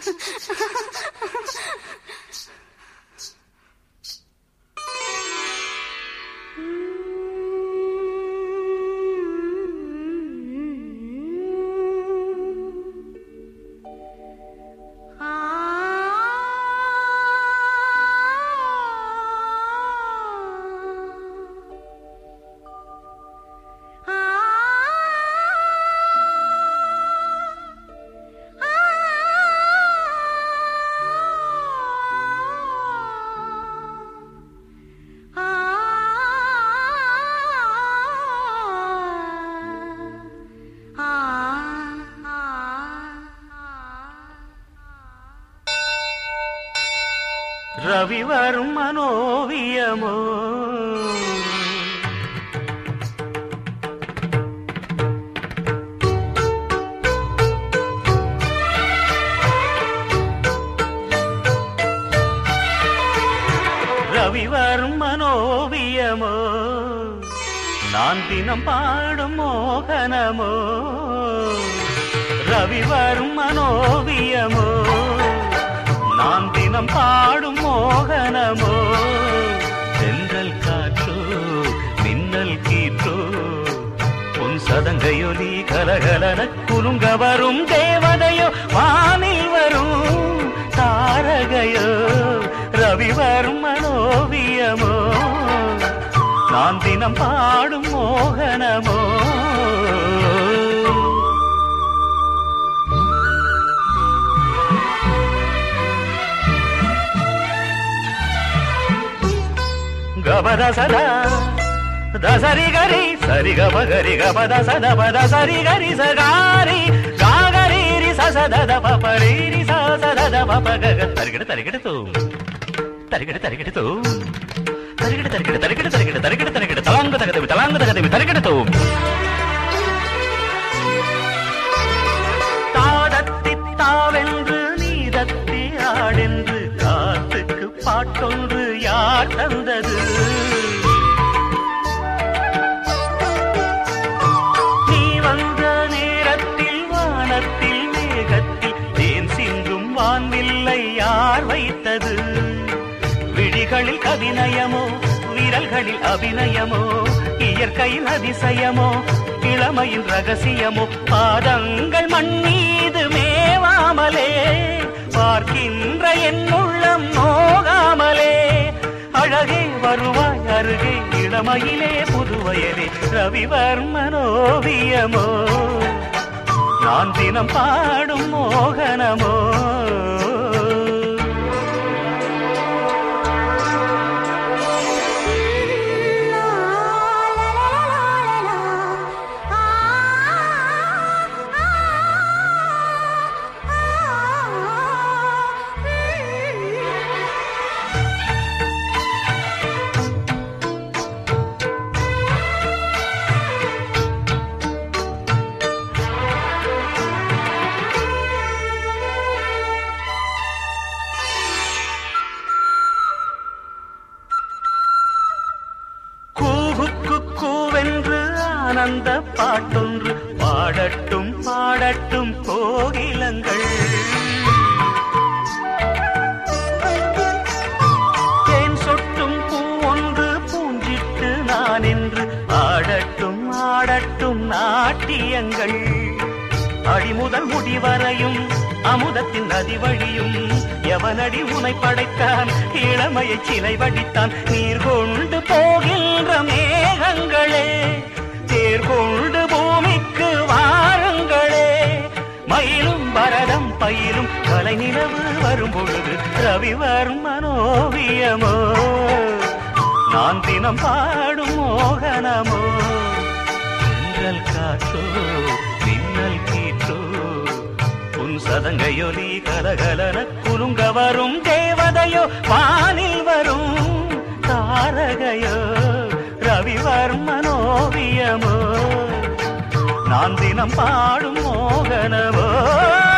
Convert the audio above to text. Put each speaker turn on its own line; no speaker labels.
ரவி வரும் மனோவியமோ ரவி வரும் மனோவியமோ நான் தினம் பாடும் மோகனமோ ரவி வரும் மனோவியமோ நான் தினம் பாடும் மோகனமோ தென்றல் காற்றோ மின்னல் கீற்றோ உன் சதங்கையொலி கலகலன குலுங்க வரும் தேவதையோ வானில் வரும் தாரகையோ ரவி வரும் மனோவியமோ நான் தினம் பாடும் மோகனமோ గబద సదా దసరి గరి సరి గబ గరి గబద సద పద సరి గరి సగారి గాగరి రి సద ద పప రి రి స సద ద పప గగ తరిగడ తరిగడతో తరిగడ తరిగడతో తరిగడ తరిగడ తరిగడ తరిగడ తరిగడ తరిగడ తలాంగ తగదవి తలాంగ తగదవి తరిగడతో தாடத்தி தாவென்று நீதத்தி ஆடென்று காத்துக்கு பாட்டொன்று யார் தந்தது நீ வந்த நேரத்தில் வானத்தில் மேகத்தில் தேன் சிந்தும் வான்வில்லை யார் வைத்தது விழிகளில் கவிநயமோ விரல்களில் அபிநயமோ இயற்கையில் அதிசயமோ இளமையின் ரகசியமோ பாதங்கள் மண் மீது மேவாமலே பார்க்கின்ற என் உள்ளம் நோகாமலே அழகே வருவாய் அருகே இளமையிலே புதுவயலே ரவிவர்மனோவியமோ நான் தினம் பாடும் மோகனமோ கூகுக்கு கூவென்று ஆனந்த பாட்டொன்று பாடட்டும் பாடட்டும் கோகிலங்கள் தேன் சொட்டும் பூ ஒன்று பூஞ்சிட்டு நான் என்று ஆடட்டும் ஆடட்டும் நாட்டியங்கள் அடிமுதல் முடிவரையும் அமுதத்தின் நதி வழியும் எவனடி உனை படைத்தான் இளமையை சிலை வடித்தான் நீர் கொண்டு போகின்ற மேகங்களே தேர் கொண்டு பூமிக்கு வாருங்களே மயிலும் பரதம் பயிலும் கலை நிலவு வரும் பொழுது ரவிவர்மனோவியமோ நான் தினம் பாடும் மோகனமோ தென்றல் காற்றோ மின்னல் கீற்றோ உன் சதங்கையொலி கலகலன குலுங்க வரும் தேவதையோ வானில் வரும் தாரகையோ ரவிவர்மனோவியமோ நான் தினம் பாடும் மோகனமோ